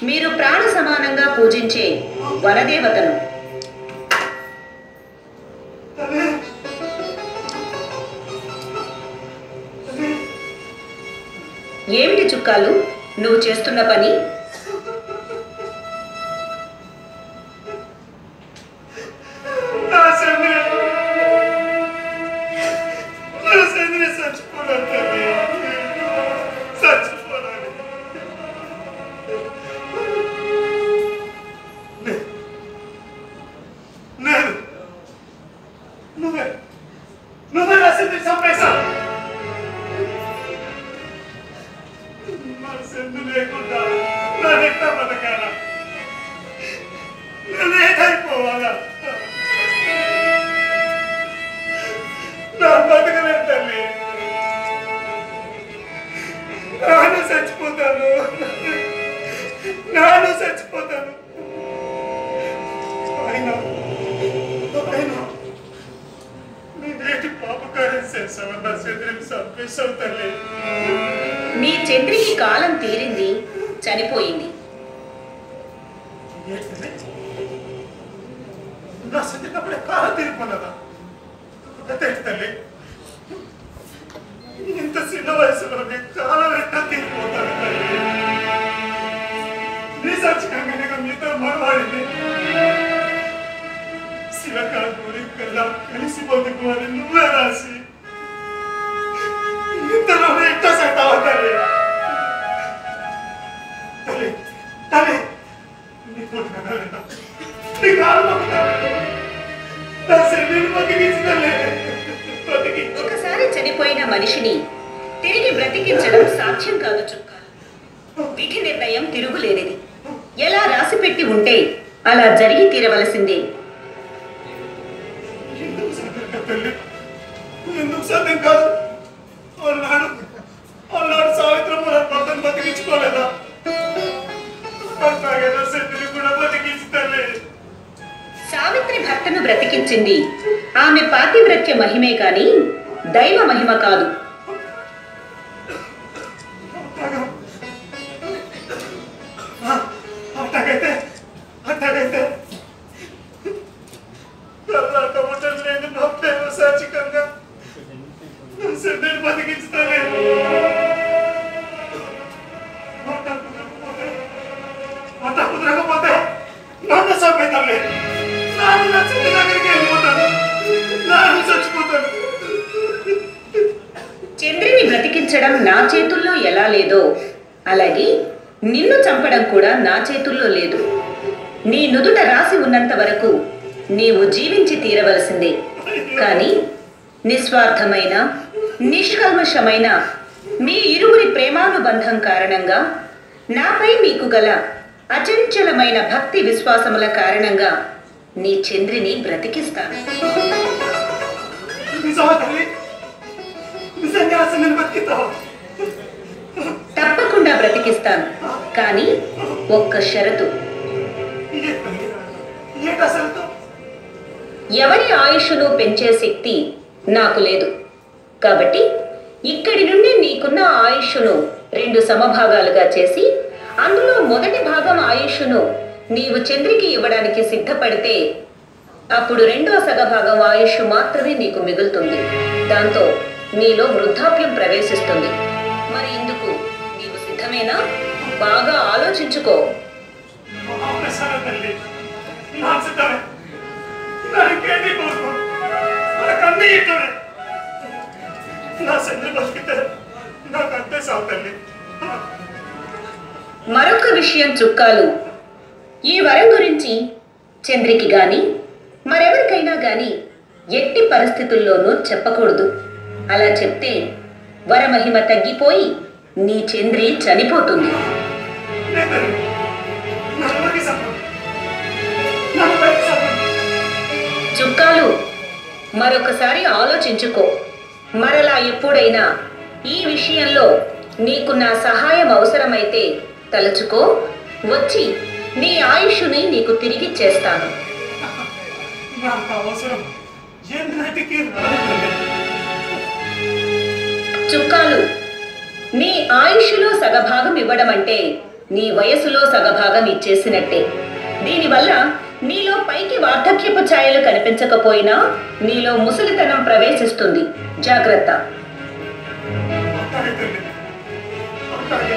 మీరు ప్రాణ సమానంగా పూజించే వనదేవతను ఏమిటి చుక్కాలు నువ్వు చేస్తున్న పని నా సంద్ర నా సంద్ర చచ్చిపోవాలి తల్లి చచ్చిపోవాలి నేను నువ్వే నువ్వే నా సంద్ర చంపేశావు నా సంద్ర లేకుండా నా నెట్ట బతకాలా నేనేదైపోవాలా నా బతకలేదు తల్లి నాన్న చచ్చిపోతాను నాన్న చచ్చిపోతాను అయినా అయినా నేనేటి పాపకార్యం చేసావు నా శరీరం చంపేశావు తల్లి మీ చంద్రికి కాలం తీరింది చనిపోయింది ఏంటిది? నా చదివినప్పుడే కాలం తీరిపోలేదా అదే తల్లి ఇంత చిన్న వయసులో నీ కాలం ఎట్లా తీరిపోతాను తల్లి నీ సచ్చికంగా మీతో మనవాడింది శివకాల గురి కల్లా కలిసిపోతుకు అని నువ్వే రాసి ఇంతలోనే ఎట్లా సెట్ అవుతాయి తల్లి తల్లి నీ పుట్టిన నీ కాలు మొక్కుతాను నా శరీరం బతికించలే బతికి ఒకసారి చనిపోయిన మనిషిని తిరిగి బ్రతికించడం సాధ్యం కాదు చుక్కాలు విధి నిర్ణయం తిరుగులేనిది ఎలా రాసిపెట్టి ఉంటే అలా జరిగి తీరవలసిందే ఎందుకు సాధ్యం తల్లి ఎందుకు సాధ్యం కాదు అన్నాడు అన్నాడు సావిత్రం మన భర్తను బతికించుకోలేదా అట్లాగే నా శరీరం కూడా బతికించి తల్లి సావిత్రి భర్తను బ్రతికించింది ఆమె పాతివ్రత్య మహిమే కాని దైవ మహిమ కాదు అట్లాగైతే అట్లాగైతే కళ్ళాక ముట్టలు లేని నా ప్రేమ సాచికంగా నా శరీరం బతికించుతానే మాట కుదరకపోతే మాట కుదరకపోతే నన్ను చంపేతాలే నాన్న నా చెల్లి దగ్గరికి వెళ్ళిపోతాను నాన్న చచ్చిపోతాను చంద్రిని బ్రతికించడం నా చేతుల్లో ఎలా లేదో అలాగే నిన్ను చంపడం కూడా నా చేతుల్లో లేదు నీ నుదుట రాసి ఉన్నంత వరకు నీవు జీవించి తీరవలసిందే కానీ నిస్వార్థమైన నిష్కల్మషమైన మీ ఇరువురి ప్రేమానుబంధం కారణంగా నాపై మీకు గల అచంచలమైన భక్తి విశ్వాసముల కారణంగా నీ చంద్రిని బ్రతికిస్తాను నిజమా తల్లి నిజంగా అసలు నేను బతికిస్తావా తప్పకుండా బ్రతికిస్తాను కానీ ఒక్క షరతు ఏంటి అసలు ఎవరి ఆయుష్ను పెంచే శక్తి నాకు లేదు కాబట్టి ఇక్కడి నుండి నీకున్న ఆయుష్ను రెండు సమభాగాలుగా చేసి అందులో మొదటి భాగం ఆయుష్ను నీవు చంద్రికి ఇవ్వడానికి సిద్ధపడితే అప్పుడు రెండో సగభాగం ఆయుష్ మాత్రమే నీకు మిగులుతుంది దాంతో నీలో వృద్ధాప్యం ప్రవేశిస్తుంది మరి ఇందుకు నీవు సిద్ధమేనా బాగా ఆలోచించుకో అవకాశాల తల్లి నా సిద్ధమే నాకేంటి కోరుకో నాకన్నీ ఇట్టనే నా సంద్రి బతికితే నాకు అంతే సావు తల్లి మరొక విషయం చుక్కాలు ఈ వరం గురించి చంద్రికి గాని మరెవరికైనా గాని ఎట్టి పరిస్థితుల్లోనూ చెప్పకూడదు అలా చెప్తే వరమహిమ తగ్గిపోయి నీ చంద్రి చనిపోతుంది లేదు నమ్మకి సఫలం నమ్మకి సఫలం చుక్కాలు మరొకసారి ఆలోచించుకో మరలా ఎప్పుడైనా ఈ విషయంలో నీకు నా సహాయం అవసరమైతే తలుచుకో వచ్చి నీ ఆయుష్ని నీకు తిరిగిచ్చేస్తాను నాకు అవసరం ఎన్నటికీ రాదు తల్లి చుక్కాలు నీ ఆయుష్లో సగభాగం ఇవ్వడం అంటే నీ వయసులో సగభాగం ఇచ్చేసినట్టే దీనివల్ల నీలో పైకి వార్ధక్యపు ఛాయలు కనిపించకపోయినా నీలో ముసలితనం ప్రవేశిస్తుంది జాగ్రత్త అట్లాగే తల్లి అట్లాగే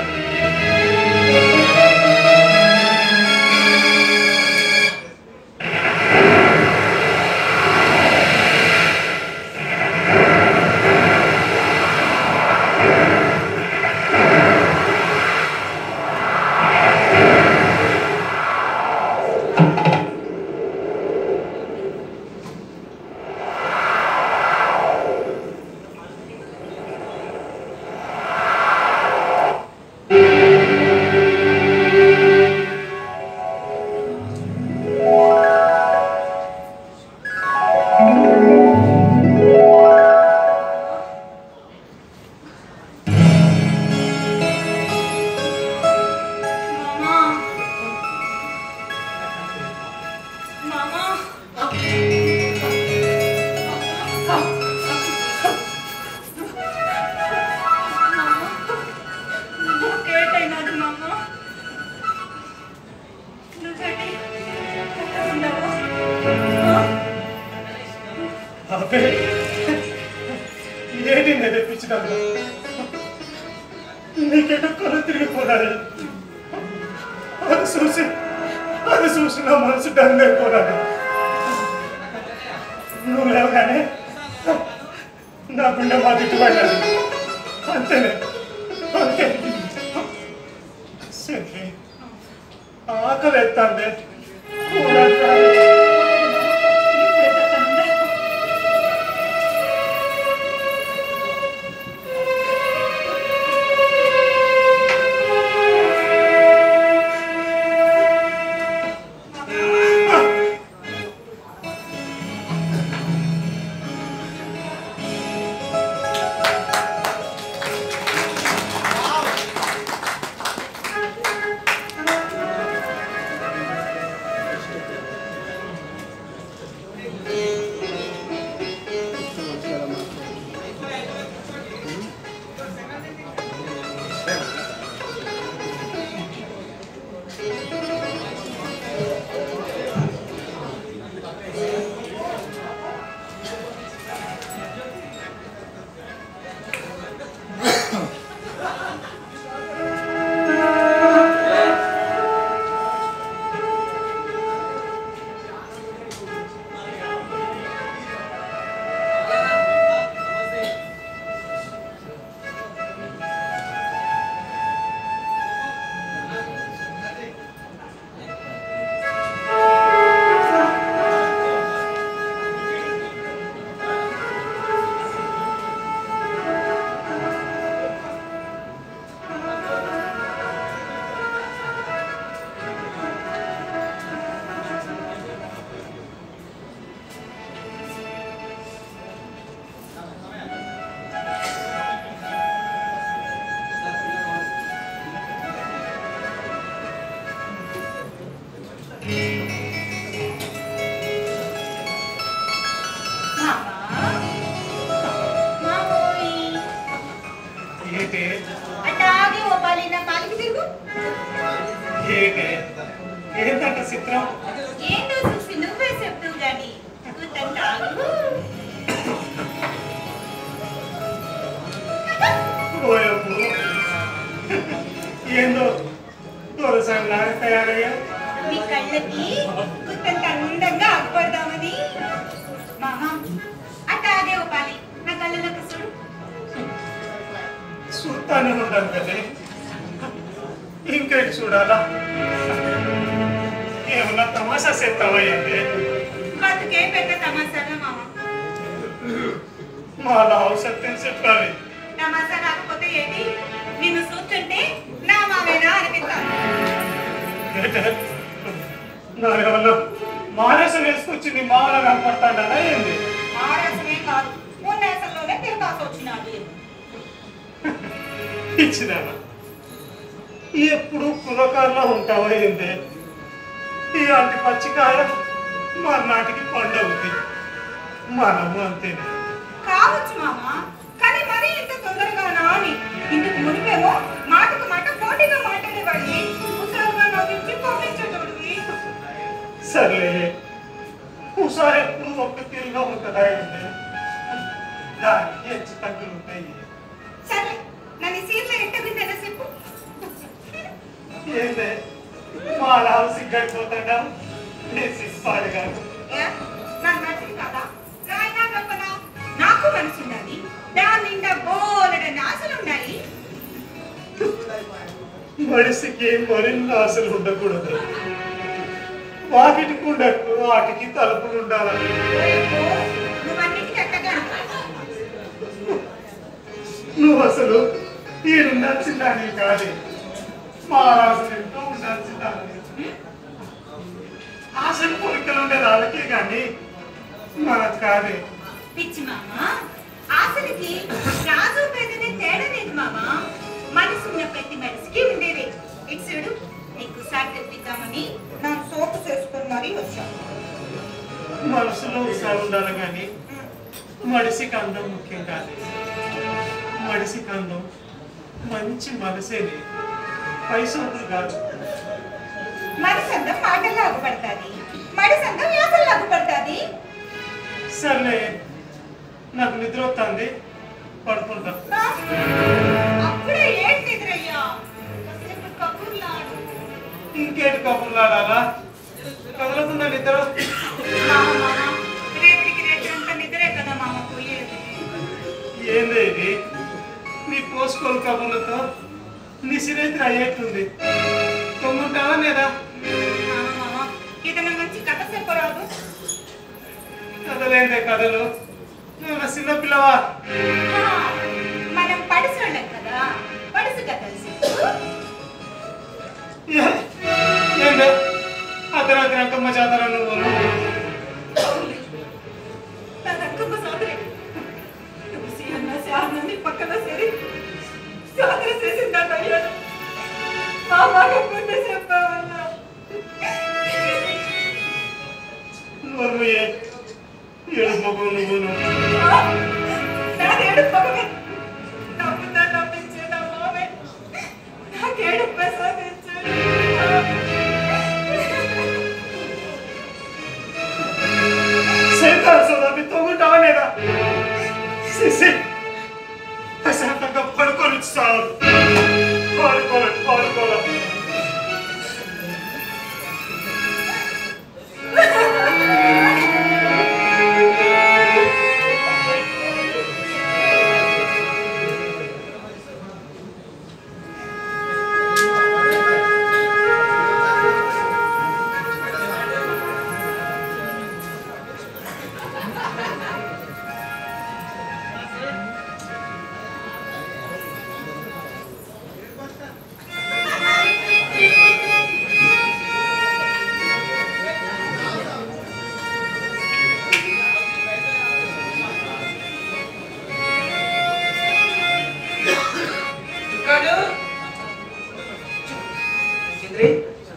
అబ్బే ఏంటి నేను తెప్పించినాను నీకెటో కళ్ళు తిరిగిపోనాయి అది చూసి అది చూసి నా మనసు డంగైపోనాడు నువ్వు లేవగానే నా గుండె మా దిట్టుబడ్డాడు అంతేనే అంతే సరే ఆకలి ఎత్తాందే కూర కాదు. ఏంటి అట్టాగే ఓ పాలిన కాలికి తిరుగు ఏంటి ఏంటంట చిత్రం ఏంటో చూసి నువ్వే చెప్తావు గాని కూతంత ఆగు ఓయబ్బు ఏందో దొరసంగా తయారయ్యా మీ కళ్ళకి కూతంత అందంగా అగ్గుపడదామని మామ అట్టాగే ఓ పాలి నా కళ్ళలోకి చూడు చూస్తానే ఉంటాను కదా ఇంకేంటి చూడాలా ఏమన్నా తమాషా చేస్తావయ్యండి బతుకే పెద్ద తమాసాలా మామ మా లావు సత్యం చెప్పాలి తమాసా కాకపోతే ఏంటి నిన్ను చూస్తుంటే నా మామేనా అనిపిస్తాను నాకేమన్నా మానేసం వేసుకొచ్చి నీ మామూలుగా కనపడతాడా ఏంది ఆరసమే కాదు ఉన్నసంలోనే తిరగాల్సి వచ్చినాడు ఇచ్చినానా ఎప్పుడు కులకారులో ఉంటావా ఏంది ఇలాంటి పచ్చికాయ మా నాటికి పండవుద్ది మనము అంతేనే కావచ్చు మామ కానీ మరీ ఇంత తొందరగా అని ఇంతకు మునిపేమో మాటకు మాట పోటీగా మాట్లాడేవాడిని సర్లే ఒకసారి ఎప్పుడు ఒక్క తీరుగా ఉంటుందా ఏంటి దానికి హెచ్చు తగ్గులు ఉంటాయి సరే నన్ను సీట్లో ఎట్టగుందన చెప్పు ఏంటే మా రావు సిగ్గడిపోతాడా నేను సిగ్గుపాడుగాను ఏ? నాకు నచ్చింది కదా రాయినా గొప్పనా నాకు మనసు ఉన్నది దాని నిండా బోలెడని ఆశలు ఉన్నాయి మనిషికి మరిన్ని ఆశలు ఉండకూడదు వాకిటికి ఉండకు వాటికి తలుపులు ఉండాలని ఓయబ్బో, నువ్వన్నిటికీ ఎట్టగాను నువ్వు అసలు ఈ ఉండాల్సిందాన్ని కాదు మా రాజు ఎంతో ఉండాల్సిందాన్ని ఆశలు కోరికలు ఉండే వాళ్ళకే కానీ మనకు కాదే పిచ్చి మామ ఆశలకి రాజు పెద్దది తేడా లేదు మామ మనసు ఉన్న ప్రతి మనిషికి ఉండేది ఇటు చూడు నీకు సార్ తెప్పిద్దామని నాకు సోపు చేసుకుని మరీ వచ్చాను మనసులో ఒకసారి ఉండాలి కానీ మనిషికి అందం ముఖ్యం కాదు మనిషికి అందం మంచి మనసేనే పైసలు కాదు మరి సందం మాటల్లో అగుపడుతుంది మరి సందం వ్యాసంలో అగుపడుతుంది సర్లే నాకు నిద్ర వస్తుంది పడుకుంటా అప్పుడే ఏంటి నిద్రయ్యా కాసేపు కబుర్లాడు ఇంకేటి కబుర్లు ఆడాలా కదలకుండా నిద్ర మామ మామ రేపటికి రేపటికంతా నిద్రే కదా మామ పోయేది ఏంది ఇది నీ పోసుకోలు కబుర్లతో నీ సిరేత్రి అయ్యేట్టుంది తొమ్ముంటావా లేదా మామ మామ ఏదైనా మంచి కథ చెప్పరాదు కథలేందే కథలు నువ్వు నా చిన్న పిల్లవా ఆ, మనం పడిసోళ్ళం కదా పడుసు కథలు చెప్పు ఏ- ఏందే అర్ధరాత్రి అంకమ్మ జాతర నువ్వు అవునులే. నా దక్కమ్మ సోదరి నువ్వు సీఎన్న శారదాన్ని పక్కన చేరి సాధన చేసిందని అయ్యాను మా మాట ముందే చెప్పావన్నా నువ్వు ఏ ఏడు మగవు నువ్వును నాదేడు పగమే నవ్వుతా నవ్వించే నా మామే నాకేడు ప్రసాదించాడు సైతాన్ సోదరి తొమ్ముంటావా లేదా సిసి ప్రశాంతంగా పడుకొని చాలు పాడుకోవాలి పాడుకోవాలి చుక్కాలు చంద్రి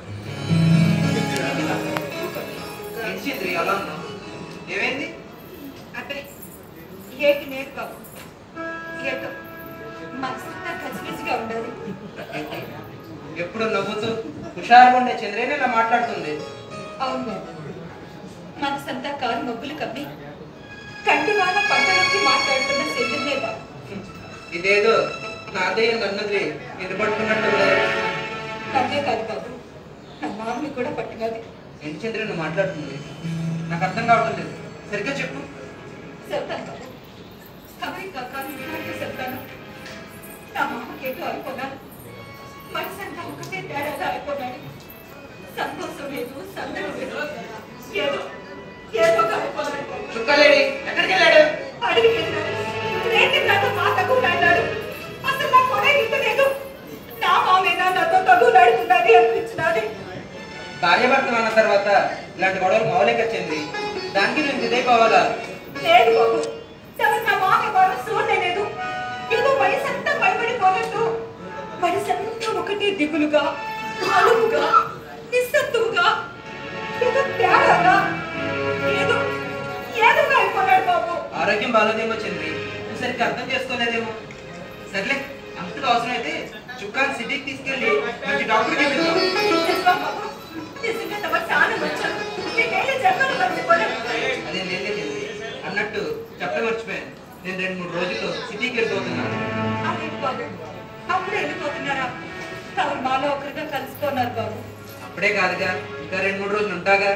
ఏంటి చంద్రి అలా ఉన్నావు ఏమైంది అబ్బే ఏటి లేదు బాబు ఏటో మనసంతా గజిబిజిగా ఉండదు ఎప్పుడు నవ్వుతూ హుషారుగా ఉండే చంద్రేనే ఇలా మాట్లాడుతుంది అవును బాబు మనసంతా కారు మబ్బులు కమ్మి కంటివాన పంటలోకి మాట్లాడుతున్న సెందునే బాబు ఇదేదో నాదే నన్నది నిలబడుతున్నట్టు నన్నే కాదు బాబు నా మామని కూడా పట్టునది ఏంటి చంద్రి నువ్వు మాట్లాడుతుంది నాకు అర్థం కావడం లేదు సరిగ్గా చెప్పు చెప్తాను బాబు కబరి కాకాలు వినాలంటే చెప్తాను నా మామకేటో అయిపోయినాను మనసంతా ఒకటే తేడాగా అయిపోయినాడు సంతోషం లేదు సందడి లేదు ఏదో ఏదో అయిపోయినాడు బాబు. చుక్కలేడి ఎక్కడికి వెళ్ళాడు అడిగి వెళ్ళాడు రేపు నాతో మాటకు అన్నాడు అసలు నా కొడ ఇంటలేదు నా మామేనా నాతో తగులాడుతున్నది అనిపించినది భార్యాభర్తలు అన్న తర్వాత ఇలాంటి గొడవలు మామూలుగా చంద్రి దానికి నువ్వు ఇదే కావాలా లేదు బాబు తను నా మామ ఎవరు చూడలేదు ఏదో వయసు అంతా భయపడిపోనట్టు వయసు అంతా ఒకటే దిగులుగా అలుపుగా నిస్సత్తువుగా ఏదో తేడాగా ఏదో ఏదో అయిపోయాడు బాబు ఆరోగ్యం బాగాలేదేమో చంద్రి నువ్వు సరిగ్గా అర్థం చేసుకోలేదేమో సర్లే అంతగా అవసరం అయితే చుక్కాని సిటీకి తీసుకెళ్ళి మంచి డాక్టర్కి వెళ్తాం నిజమా బాబు నిజంగా తమ చాలా వచ్చాను నేనే జన్మలు మర్చిపోలేను అదే నేనే చెల్లి అన్నట్టు చెప్పడం మర్చిపోయాను నేను రెండు మూడు రోజుల్లో సిటీకి వెళ్ళిపోతున్నాను అదేంటి బాబు అప్పుడే వెళ్ళిపోతున్నారా తమరు మాలో ఒకరిగా కలుసుకున్నారు బాబు అప్పుడే కాదుగా ఇంకా రెండు మూడు రోజులు ఉంటాగా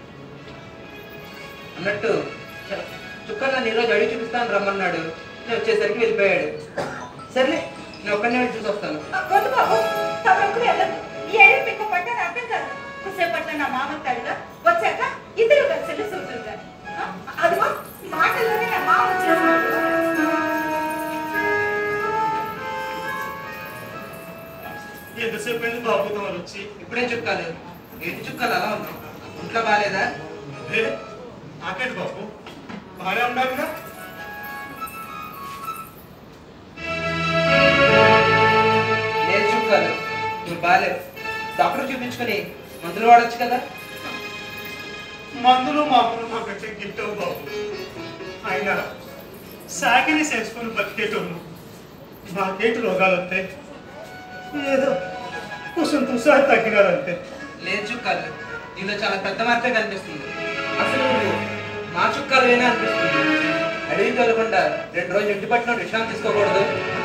అన్నట్టు చ- చుక్కలు నన్ను ఈరోజు అడిగి చూపిస్తాను రమ్మన్నాడు నేను వచ్చేసరికి వెళ్ళిపోయాడు సర్లే నేను ఒక్కనే వెళ్ళి చూసి వస్తాను వద్దు బాబు తమరు ఒక్కరు వెళ్ళదు ఏడే మీకు పట్టాను అర్థం కాదు కొద్దిసేపట్లో నా మామ తాడుగా వచ్చాక ఇద్దరు కలిసి సూతులు గాని అదిగో మాటల్లోనే నా మామ వచ్చేసాడు ఎంతసేపు అయింది బాబుతో వాళ్ళు వచ్చి ఇప్పుడే చుక్కాలు ఏంటి చుక్కాలు అలా ఉన్నావు ఇంట్లో బాగాలేదా ఏ నాకేంటి బాబు బాగానే ఉండాలిగా లేదు చుక్కాలు నువ్వు బాగాలేవు డాక్టర్ చూపించుకొని మందులు వాడొచ్చు కదా మందులు మాకులు మాకంటే గిట్టవు బాబు అయినా సాకిని చేసుకొని బతికేటోళ్ళు మాకేటి రోగాలు వస్తాయి ఏదో కొంచెం తుసారి తగ్గినారంతే లేదు చుక్కాలు నీలో చాలా పెద్ద మార్పే కనిపిస్తుంది అసలు నువ్వు మా చుక్కాలు వేనా అనిపిస్తుంది అడవికి వెళ్ళకుండా రెండు రోజులు ఇంటి పట్టిన విశ్రాంతి తీసుకోకూడదు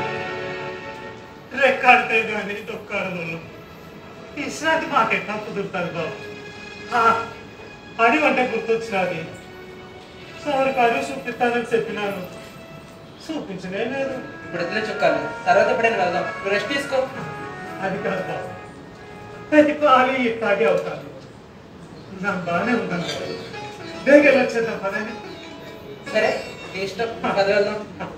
రెక్కాడితే కానీ దొక్కాడదు విశ్రాంతి మాకెట్లా కుదురుతుంది బాబు ఆ, అడివి అంటే గుర్తొచ్చినది సార్ అడివి చూపిస్తానని చెప్పినాను చూపించనే లేదు ఇప్పుడు వదిలే చుక్కాలు తర్వాత ఎప్పుడైనా వెళ్దాం నువ్వు రెస్ట్ తీసుకో అది కాదు బాబు ప్రతి పాలి ఇట్లాగే అవుతాను నాకు బాగానే ఉన్నాను కదా బేగ వచ్చేద్దాం పదని సరే నీ ఇష్టం పద వెళ్దాం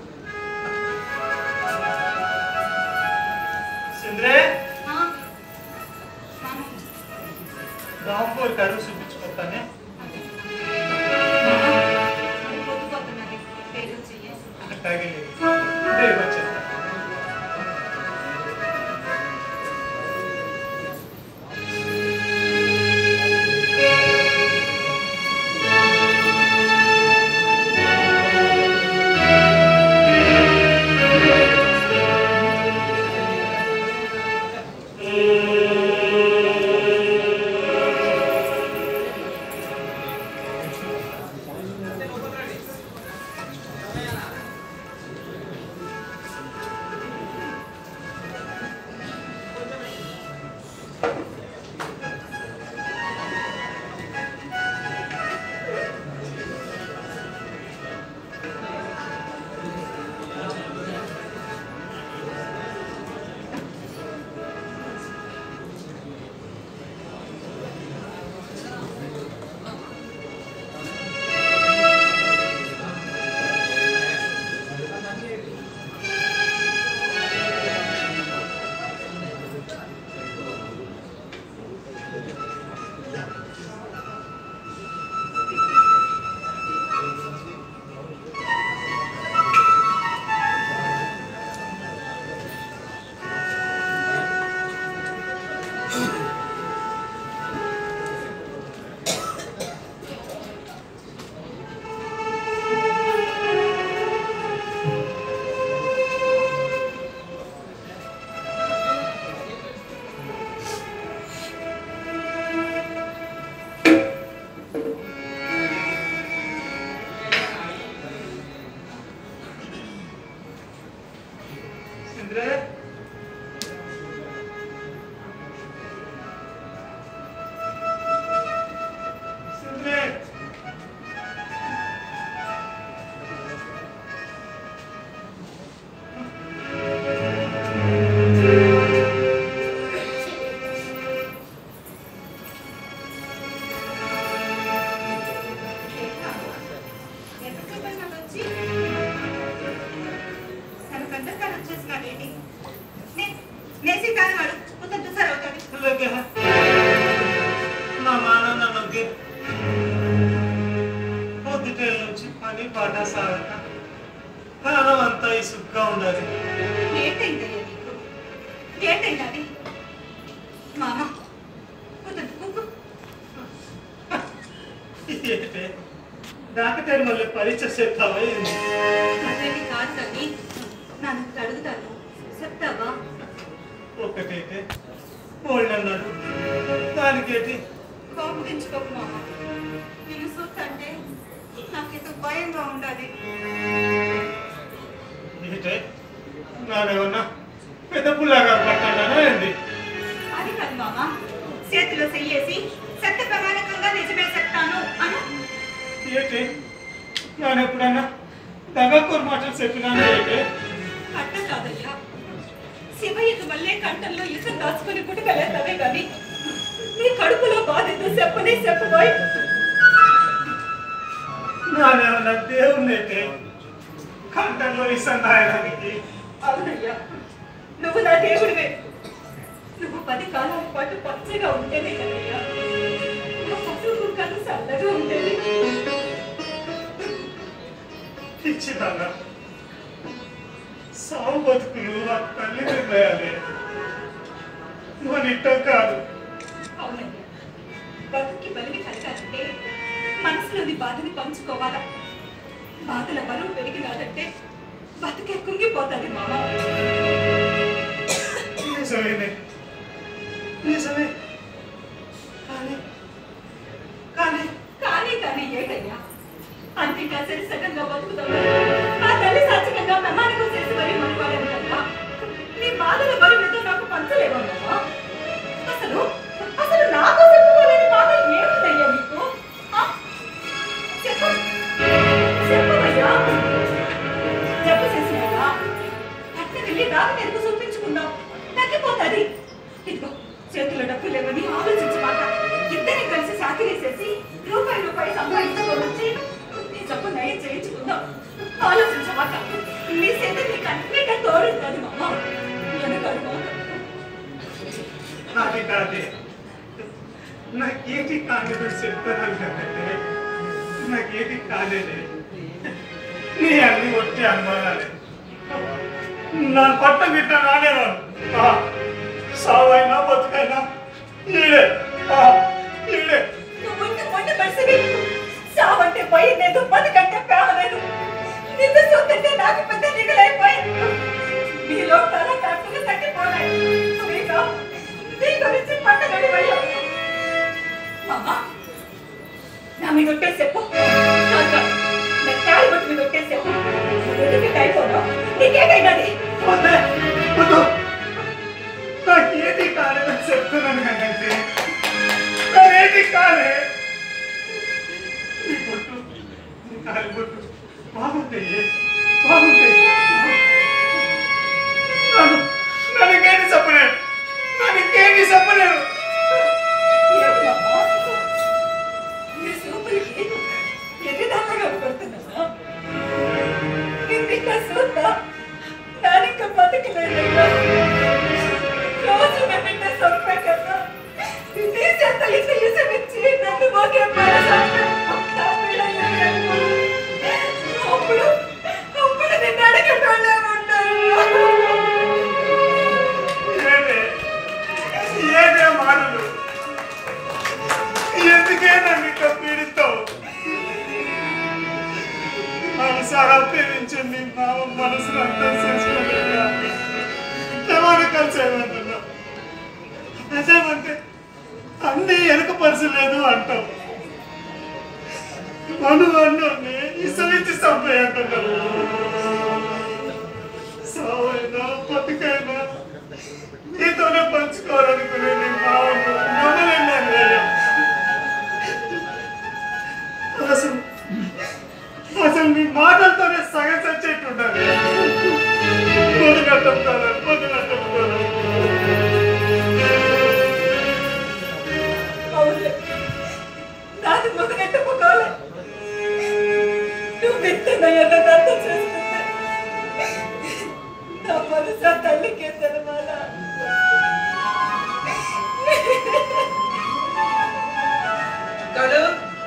సింద్రే ఆ, మామ, బాబు కడుగు చూపించుకుంటానే అది పొద్దుపోతున్నది పేరు చెయ్యి అట్లాగే లేదు బేగ వచ్చేద్దాం సింద్రే సింద్రే ఎంతసేపు వచ్చి తనకంతా తను వచ్చేసినాడు ఏంటి నే- నేసి కాని వాడు కొంచెం చూసారు అవుతాడు అలాగే మా మాన నన్నొద్దు పొద్దుటే నుంచి పని పాట సాగక ప్రాణం అంతా ఇసుగ్గా ఉండాలి ఏంటైందయ్యా నీకు ఏంటైంది అది మామ కొంచెం కుక్కు ఏంటే డాక్టర్ మళ్ళీ పరీక్ష చేస్తావా ఏంది? అదేంటి కాదు కానీ నన్ను అడుగుతాను చెప్తావా ఒకటైతే ఓల్డ్ అన్నాడు దానికేటి కౌగించుకోకు మామ నేను చూస్తుంటే నాకేదో భయంగా ఉండాలి ఏంటే నానేమన్నా పెద్ద పుల్లాగా పట్టానా ఏంది అది కాదు మామ చేతిలో చెయ్యేసి సత్య ప్రమాణకంగా నిజమే చెప్తాను అను ఏంటి నేను ఎప్పుడన్నా దగ్గర మాటలు చెప్పినాను ఏంటి అట్ట కాదయ్యా శివయ్యకు మళ్ళీ కంఠంలో ఇసుక దాచుకుని గుడికెళ్ళేస్తావే కానీ నీ కడుపులో బాధ ఏందో చెప్పనే చెప్పబోయ్ నానేమన్నా దేవుణ్ణి అయితే కంటంలో ఇస్తాను రాయడానికి అవునయ్యా నువ్వు నా దేవుడివే నువ్వు పది కాలాల పాటు పచ్చగా ఉంటేనే కదయ్యా నా పసుపు కను చల్లగా ఉండేది ఇచ్చిదానా సాగు బతుకులు ఆ తల్లి నిర్ణయాలే మన ఇట్టం కాదు అవునయ్యా బతుకి బలిని కలగాలంటే మనసులోని బాధని పంచుకోవాలా బాధల బరువు పెరిగినాదంటే బతుకే కుంగిపోతుంది మామ నిజమేనే నిజమే కానీ కానీ కానీ కానీ ఏటయ్యా అంతింకా సరి సగంగా బతుకుతావు నా తల్లి సాక్షికంగా మెమ్మానికం చేసి మరీ మనవాడాను కదా నీ బాధల బరువుతో నాకు పంచలేవమ్మా అసలు అసలు నాతో చెప్పుకోలేని బాధ ఏముందయ్యా నీకు ఆ? చెప్పు చెప్పవయ్యా చెప్పు చేసినయ్యా అట్లా వెళ్ళి రాదు నెరుగు చూపించుకుందాం తగ్గిపోతుంది ఇదిగో చేతిలో డబ్బు లేవని ఆలోచించమాట ఇద్దరిని కలిసి సాకిరేసేసి రూపాయి రూపాయి సంపాదించుకొని వచ్చి నీ జబ్బు నయం చేయించుకుందాం ఆలోచించమాట నీ చేత నీకు అన్నిటిగా తోడుతుంది మామ వెనకాడు మాట నాది కాదే నాకేది కాలేదు చెప్తాను కదంటే నాకేది కాలేదే నీ అన్ని వచ్చే అనుమానాలే నా పట్ట బిడ్డ రానేవాడు సావైనా బతుకైనా ఈడే ఆ, ఈడే నువ్వు ఉంటే మొండి మనిషివి సావంటే భయం లేదు బతుకంటే ప్రేమ లేదు నిన్ను చూస్తుంటే నాకు పెద్ద దిగులైపోయి నీలో తల కట్టుగా తగ్గిపోనాయి నీకు నీ గురించి పట్టగడి మామా నా మీద ఉంటే చెప్పు కాదు కాదు. నా తాళి బొట్టు మీద ఉంటే చెప్పు ఎందుకు అయిపోను నీకేకైనది వద్దే, వద్దు. నాకేది కాలేదని చెప్తున్నాను కదంటే నాకేది కాలే నీ బొట్టు నీ కాలి బొట్టు బాగుంటాయి బాగుంటాయి నన్ను నన్నుకేది చెప్పలేడు నన్నుకేది చెప్పలేడు నీ సూపులకి ఎన్నిదాకా పడుతున్నా నిన్న చూద్దా నానిక బతకలేదయ్యా రోజు నా బిడ్డ సొంపే కదా నీ చేత ఇస ఇసమిచ్చి నన్ను మోగే అప్పుడు అప్పుడు నిన్ను అడగటోళ్ళే ఉంటారు ఏదే ఏదే మాటలు ఎందుకే నన్ను ఇట్లా పీడిస్తావు మనసారా ప్రేమించండి నా మనసును అర్థం చేసుకోలేక ఎవరు కలిసేమంటున్నావు నిజమంటే అన్నీ వెనకపరచలేదు అంటావు మను అన్నీ ఇసమించి చంపే అంటున్నావు సావైనా బతుకైనా నీతోనే పంచుకోవాలనుకునే నీ భావము నమ్మలేను అసలు అసలు నీ మాటలతోనే సగం చచ్చేట్టుండాలి పొదుగట్టంతాను పొదుగట్టంతాను అవునులే. నాది మొదలెట్టుకోవాలి నువ్వు విత్తనయ్యన్న అర్థం చేసుకుంటే నా మనసు ఆ తల్లికే తెలవాలా కాదు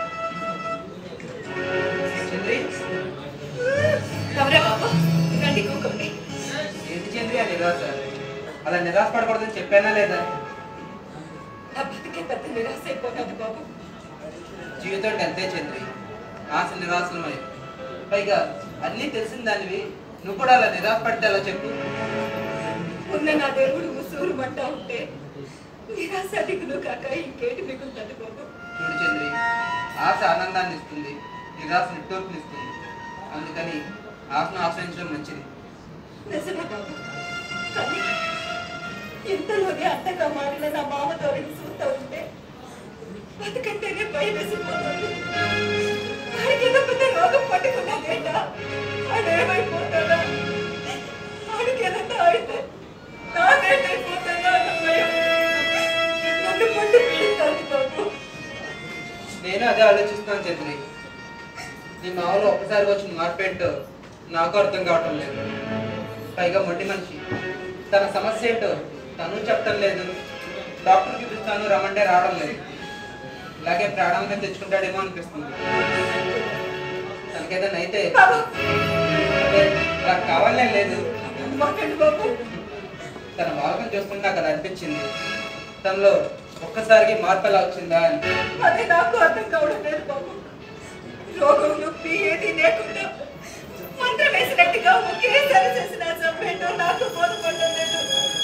చంద్రి ఎవరే బాబు రండి కూకోండి ఏంటి చంద్రి ఆ నిరాశ అలా నిరాశ పడకూడదని చెప్పానా లేదా నా బతికే పెద్ద నిరాశ అయిపోయినది బాబు జీవితం అంటే అంతే చంద్రి ఆశ నిరాశలమై పైగా అన్నీ తెలిసిన దానివి నువ్వు కూడా అలా నిరాశ పడితే అలా చెప్పు ఉన్న నా దేవుడు ఉసూరు మంట ఉంటే నిరాశ దిగులు కాక ఇంకేటి మిగులుతుంది బాబు చూడు చంద్రి ఆశ ఆనందాన్ని ఇస్తుంది నిరాశ నిట్టూర్పునిస్తుంది అందుకని ఆశను ఆశ్రయించడం మంచిది నిజమే బాబు కానీ ఇంతలోనే అంతగా మారిన నా మామ తోడిని చూస్తూ ఉంటే బతుకంటేనే భయం వేసిపోతుంది వాడికి ఏదో పెద్ద రోగం పట్టుకున్నదేట వాడేమైపోతాడా వాడికి ఏదన్నా అయితే నాదేటైపోతాడా అన్న భయం నన్ను పట్టు పీడిస్తుంది బాబు నేను అదే ఆలోచిస్తున్నాను చంద్రి నీ మామూలు ఒక్కసారి వచ్చిన మార్పు ఏంటో నాకు అర్థం కావటం లేదు పైగా మొండి మనిషి తన సమస్య ఏంటో తను చెప్పటం లేదు డాక్టర్ చూపిస్తాను రమ్మంటే రావడం లేదు ఇలాగే ప్రాణంగా తెచ్చుకుంటాడేమో అనిపిస్తుంది తనకేదైనా అయితే బాబు అదే, నాకు కావాలనే లేదు మాకండి బాబు తన మార్గం చూస్తుంటే నాకు అది అనిపించింది తనలో ఒక్కసారికి మార్పు ఎలా వచ్చిందా అని అది నాకు అర్థం కావడం లేదు బాబు రోగం నొప్పి ఏది లేకుండా మంత్రం వేసినట్టుగా ఒకేసారి చేసిన చంపేటో నాకు బోధపడడం లేదు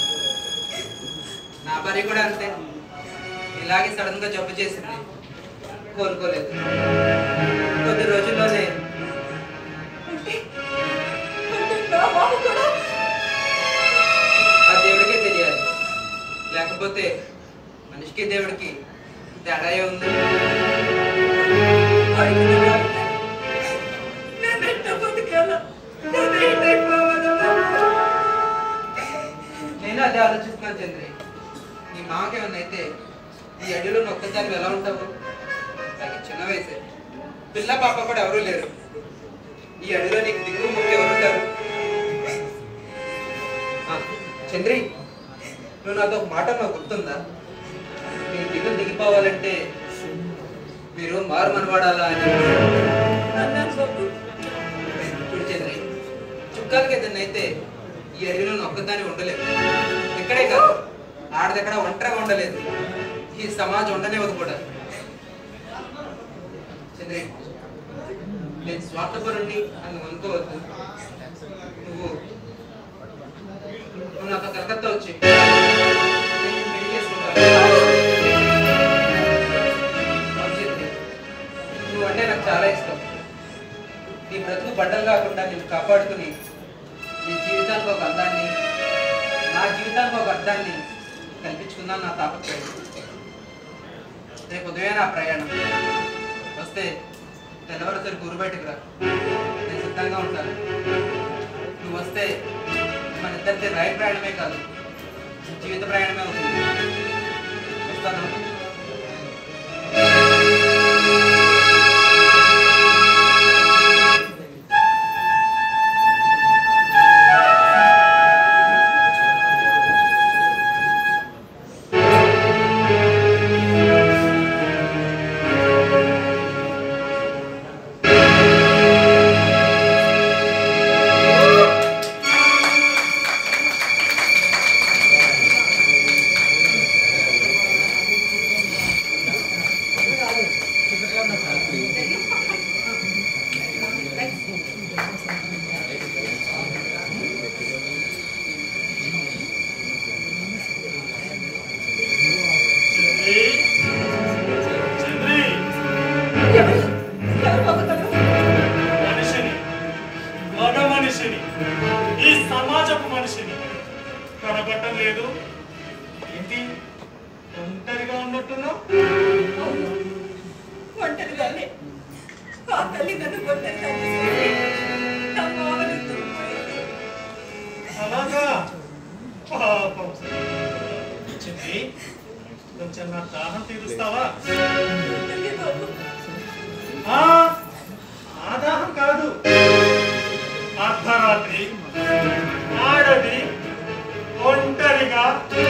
నా భార్య కూడా అంతే ఇలాగే సడన్ గా జబ్బు చేసింది కోలుకోలేదు కొద్ది రోజుల్లోనే అంటే అంటే నా బాబు కూడా ఆ దేవుడికే తెలియాలి లేకపోతే మనిషికి దేవుడికి తేడా ఉంది అడుగుతున్నా. నేను ఎట్ట బతకాలా? నేను ఏంటైపోవాలా బాబు? నేను అదే ఆలోచిస్తున్నాను చంద్రి నీ మాకేమన్నా అయితే ఈ అడవిలో ఒక్కసారి ఎలా ఉంటావు నాకు చిన్న వయసే పిల్ల పాప కూడా ఎవరూ లేరు ఈ అడవిలో నీకు దిగువ ముక్కు ఎవరుంటారు ఆ, చంద్రి నువ్వు నాతో ఒక మాట నాకు గుర్తుందా నీ దిగులు దిగిపోవాలంటే మీరు మారు మనవాడాలా అని అన్నాను బాబు. చూడు చంద్రి చుక్కాలకి ఏదైనా అయితే ఈ అడవిలో నువ్వు ఒక్కదాన్ని ఉండలేదు ఇక్కడే కాదు ఆడదెక్కడ ఒంటరిగా ఉండలేదు ఈ సమాజం ఉండనివ్వదు కూడా చంద్రి నేను స్వార్థపరుణ్ణి అని నువ్వు అనుకోవద్దు నువ్వు నువ్వు నాతో కలకత్తా వచ్చి నేను నిన్ను పెళ్లి చేసుకుంటాను. అవును చంద్రి. నువ్వంటే నాకు చాలా ఇష్టం నీ బ్రతుకు బండలు కాకుండా నేను కాపాడుకుని నీ జీవితానికి ఒక అందాన్ని నా జీవితానికి ఒక అర్థాన్ని కల్పించుకుందాం నా తాపత్రయం రేపు ఉదయం నా ప్రయాణం వస్తే తెల్లవారుసరి గురు బయటకు రా నేను సిద్ధంగా ఉంటాను నువ్వు వస్తే మన ఇద్దరిది రైలు ప్రయాణమే కాదు జీవిత ప్రయాణమే అవుతుంది వస్తాను చంద్రి చంద్రి ఎవరు ఎవరు బాబు తను? మనిషిని మగ మనిషిని ఈ సమాజపు మనిషిని కనబడటం లేదు ఏంటి ఒంటరిగా ఉన్నట్టున్నావు అవును. ఒంటరిగానే ఆ తల్లి నన్ను ఒంటరిగా తీసుకెళ్ళి నా మామని తుడిపోయింది. అలాగా పాపం చంద్రి కొంచెం నా దాహం తీరుస్తావా తల్లి బాబు ఆ ఆ దాహం కాదు అర్ధరాత్రి ఆడది ఒంటరిగా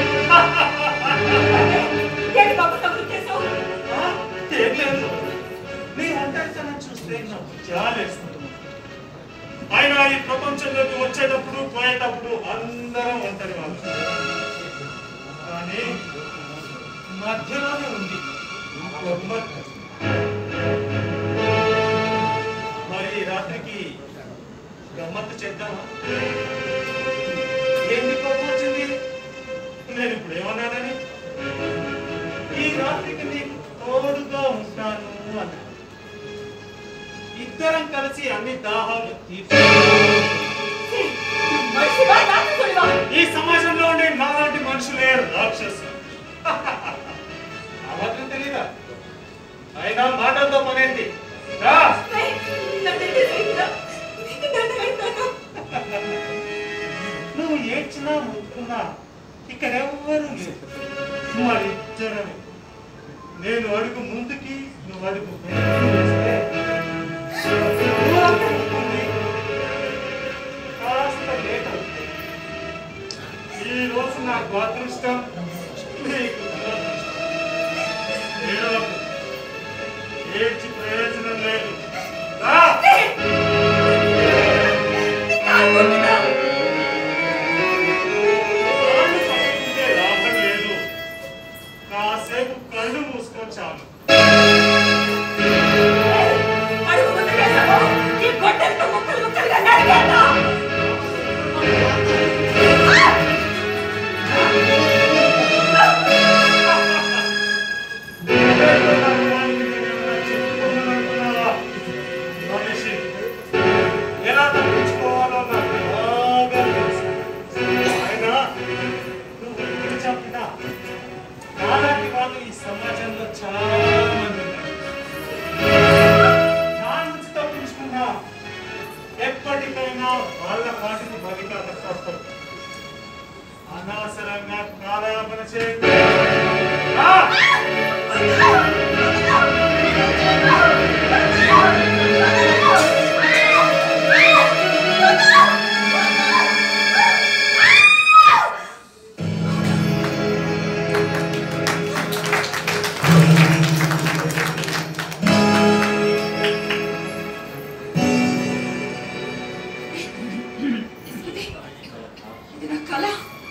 ఏంటి బాబు తప్పు చేసావు ఆ, ఏం లేదు నీ ఒంటరితనం చూస్తే నాకు జాలేస్తుంది ఆయన ఈ ప్రపంచంలోకి వచ్చేటప్పుడు పోయేటప్పుడు అందరం ఒంటరి వాళ్ళు కానీ మధ్యలోనే ఉంది గమ్మత్తు. మరి ఈ రాత్రికి గమ్మత్తు చేద్దామా ఏంటి కోపం వచ్చింది నేను ఇప్పుడు ఏమన్నానని ఈ రాత్రికి నీకు తోడుగా మనిషి అన్ని దాహాలు తీర్చు మనిషివా రాక్షసుడివా ఈ సమాజంలో ఉండే నాలాంటి మనుషులే రాక్షసు ఆ మాత్రం తెలీదా అయినా మాటలతో పనేంటి రా నువ్వు ఏడ్చినా ముక్కున్నా ఇక్కడ ఎవ్వరూ లేదు మరిద్దరమే నేను అడుగు ముందుకి నువ్వు అడుగు వెనక్కి వేస్తే దూరం ఉంటుంది. కాస్త లేట్ అవుతుంది ఈ రోజు నాకు అదృష్టం నీకు దురదృష్టం ఏడవకు. ఏడ్చి ప్రయోజనం లేదు రా కాళ్ళు పట్టుకుంటే లాభం లేదు కాసేపు కళ్ళు మూసుకొని చాలు అడుగు ముందుకేసావు ఈ గొడ్డలతో ముక్కలు ముక్కలుగా నరికేస్తా మనిషి ఎలా తప్పించుకోవాలో నాకు బాగా తెలుసు అయినా నువ్వు ఎప్పుడు చెప్పినా నాలాంటి వాళ్ళు ఈ సమాజంలో చాలా మంది ఉన్నారు నా నుంచి తప్పించుకున్నా ఎప్పటికైనా వాళ్ళ పాటికి బలి కాక తప్పదు అనవసరంగా కాలయాపన చేయండి ఆ! ఇది నా కళ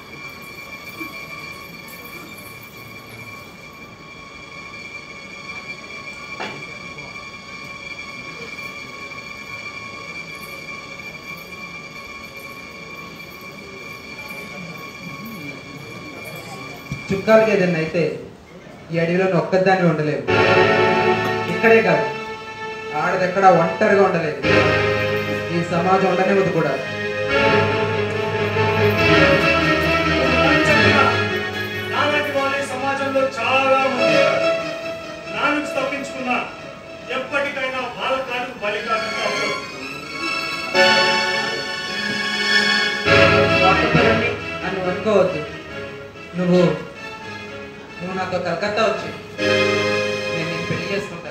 చుక్కాలకి ఏదైనా అయితే ఈ అడవిలో నువ్వు ఒక్కదాన్ని ఉండలేవు ఇక్కడే కాదు ఆడదెక్కడ ఒంటరిగా ఉండలేదు ఈ సమాజం ఉండనివ్వదు కూడా చెప్పినా, నాలాంటి వాళ్ళు ఈ సమాజంలో చాలా మంది ఉన్నారు. నా నుంచి తప్పించుకున్నా ఎప్పటికైనా వాళ్ళ కాడికి బలి కాక తప్పదు స్వార్థపరుణ్ణి అని నువ్వు అనుకోవద్దు నువ్వు నువ్వు నాతో కలకత్తా వచ్చి నేను నేను పెళ్లి చేసుకుంటాను